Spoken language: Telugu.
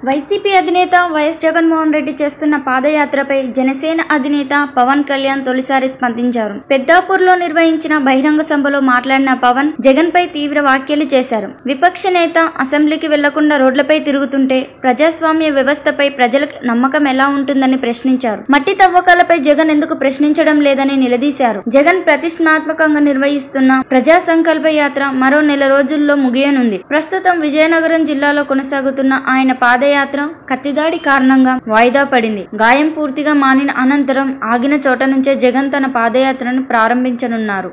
వైసీపీ అధినేత వైఎస్ జగన్మోహన్ రెడ్డి చేస్తున్న పాదయాత్రపై జనసేన అధినేత పవన్ కళ్యాణ్ తొలిసారి స్పందించారు పెద్దాపూర్లో నిర్వహించిన బహిరంగ సభలో మాట్లాడిన పవన్ జగన్ పై తీవ్ర వ్యాఖ్యలు చేశారు విపక్ష నేత అసెంబ్లీకి వెళ్లకుండా రోడ్లపై తిరుగుతుంటే ప్రజాస్వామ్య వ్యవస్థపై ప్రజలకు నమ్మకం ఎలా ఉంటుందని ప్రశ్నించారు మట్టి తవ్వకాలపై జగన్ ఎందుకు ప్రశ్నించడం లేదని నిలదీశారు జగన్ ప్రతిష్టాత్మకంగా నిర్వహిస్తున్న ప్రజా సంకల్ప యాత్ర మరో నెల రోజుల్లో ముగియనుంది ప్రస్తుతం విజయనగరం జిల్లాలో కొనసాగుతున్న ఆయన పాదయాత్ర కత్తిదాడి కారణంగా వాయిదా పడింది గాయం పూర్తిగా మానిన అనంతరం ఆగిన చోట నుంచే జగన్ తన పాదయాత్రను ప్రారంభించనున్నారు